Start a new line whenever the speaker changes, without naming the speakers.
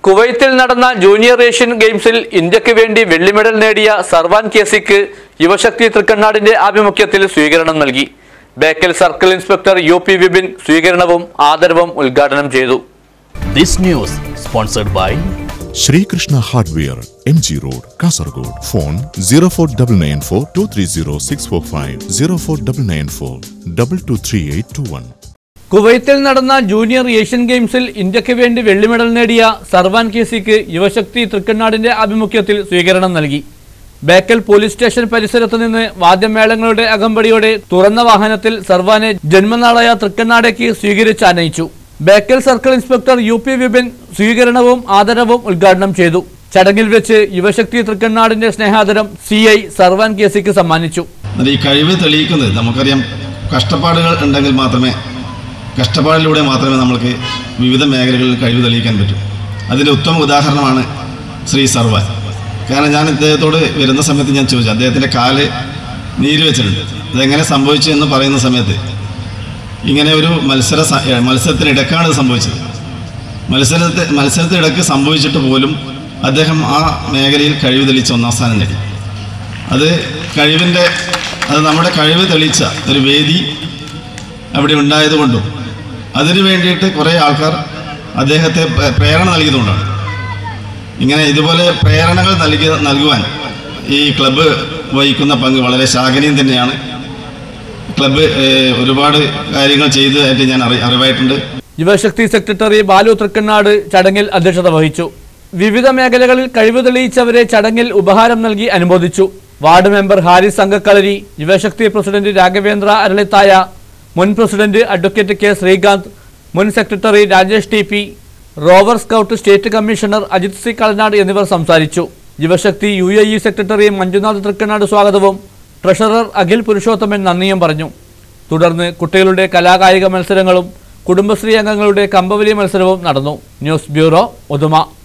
കുവൈത്തിൽ നടന്ന junior Asian ഗെയിംസിൽ ഇന്ത്യക്ക് വേണ്ടി വെള്ളി മെഡൽ നേടിയ സർവാൻ കേസിക്ക് യുവശക്തി തൃക്കണ്ണാടിന്റെ ആഭിമുഖ്യത്തിൽ സ്വീകരണം നൽകി Bekal circle inspector U P Vipin സ്വീകരണവും ആദരവും ഉദ്ഘാടനം ചെയ്തു
This news sponsored by
Sreekrishna hardware M G road Kasaragod phone zero four double nine four two three zero six four five zero four double nine four double two three eight two one
കുവൈത്തിൽ നടന്ന junior Asian ഗെയിംസിൽ ഇന്ത്യക്ക് വേണ്ടി വെള്ളി medal നേടിയ സർവാൻ കേസിക്ക് യുവശക്തി തൃക്കണ്ണാടിന്റെ ആഭിമുഖ്യത്തിൽ സ്വീകരണം നൽകി ബേക്കൽ പോലീസ് സ്റ്റേഷൻ പരിസരത്ത് നിന്ന് വാദ്യമേളങ്ങളുടെ അകമ്പടിയോടെ തുറന്ന വാഹനത്തിൽ സർവാനെ ജന്മനാളായ തൃക്കണ്ണാടേക്ക് സ്വീകരിച്ച് ആനയിച്ചു Bekal circle inspector U P Vipin സ്വീകരണവും ആദരവും ഉദ്ഘാടനം ചെയ്തു ചടങ്ങിൽ വെച്ച് യുവശക്തി തൃക്കണ്ണാടിന്റെ സ്നേഹാദരം സി ഐ സർവാൻ കേസിക്ക് സമ്മാനിച്ചു
എന്നാൽ ഈ കഴിവ് തെളിയിക്കുന്നത് നമുക്കറിയാം കഷ്ടപ്പാടുകൾ ഉണ്ടെങ്കിൽ മാത്രമേ കഷ്ടപ്പാടിലൂടെ മാത്രമേ നമ്മൾക്ക് വിവിധ മേഖലകളിൽ കഴിവ് തെളിയിക്കാൻ പറ്റൂ അതിൻ്റെ ഉത്തമ ഉദാഹരണമാണ് ശ്രീ സർവാൻ കാരണം ഞാൻ ഇദ്ദേഹത്തോട് വരുന്ന സമയത്ത് ഞാൻ ചോദിച്ചു അദ്ദേഹത്തിൻ്റെ കാല് നീര് വെച്ചിട്ടുണ്ട് അതെങ്ങനെ സംഭവിച്ചു എന്ന് പറയുന്ന സമയത്ത് ഇങ്ങനെ ഒരു മത്സര സ- ഏ, മത്സരത്തിനിടക്കാണ് ഇത് സംഭവിച്ചത് മത്സരത്തെ മത്സരത്തിനിടക്ക് സംഭവിച്ചിട്ട് പോലും അദ്ദേഹം ആ മേഖലയിൽ കഴിവ് തെളിയിച്ച് ഒന്നാം സ്ഥാനം നേടി അത് കഴിവിൻ്റെ അത് നമ്മുടെ കഴിവ് തെളിയിച്ച ഒരു വേദി അവിടെ ഉണ്ടായതുകൊണ്ടും അതിനു വേണ്ടിയിട്ട് കുറേ ആൾക്കാർ അദ്ദേഹത്തെ പ്ര- പ്രേരണ നൽകിയതുകൊണ്ടാണ് ഇങ്ങനെ ഇതുപോലെ പ്രേരണകൾ നൽകി നൽകുവാൻ ഈ ക്ലബ്ബ് വഹിക്കുന്ന പങ്ക് വളരെ ശാഖനീയം തന്നെയാണ് ക്ലബ്ബ് ഏഹ്, ഒരുപാട് കാര്യങ്ങൾ ചെയ്തതായിട്ട് ഞാൻ അറി അറിവായിട്ടുണ്ട്
യുവശക്തി സെക്രട്ടറി ബാലു തൃക്കണ്ണാട് ചടങ്ങിൽ അധ്യക്ഷത വഹിച്ചു വിവിധ മേഖലകളിൽ കഴിവ് തെളിയിച്ചവരെ ചടങ്ങിൽ ഉപഹാരം നൽകി അനുമോദിച്ചു ward member Haris Sanghakkalari Yuvashakti president Raghavendra Aralithaya മുൻ പ്രസിഡന്റ് അഡ്വക്കേറ്റ് കെ ശ്രീകാന്ത് മുൻ secretary Rajesh T P rover scout state commissioner Ajith C Kalanad എന്നിവർ സംസാരിച്ചു Yuvashakti U A E secretary Manjunath Thrikkannad സ്വാഗതവും ട്രഷറർ അഖിൽ പുരുഷോത്തമൻ നന്ദിയും പറഞ്ഞു തുടർന്ന് കുട്ടികളുടെ കലാകായിക മത്സരങ്ങളും കുടുംബശ്രീ അംഗങ്ങളുടെ കമ്പവലി മത്സരവും നടന്നു ന്യൂസ് ബ്യൂറോ ഒതുമ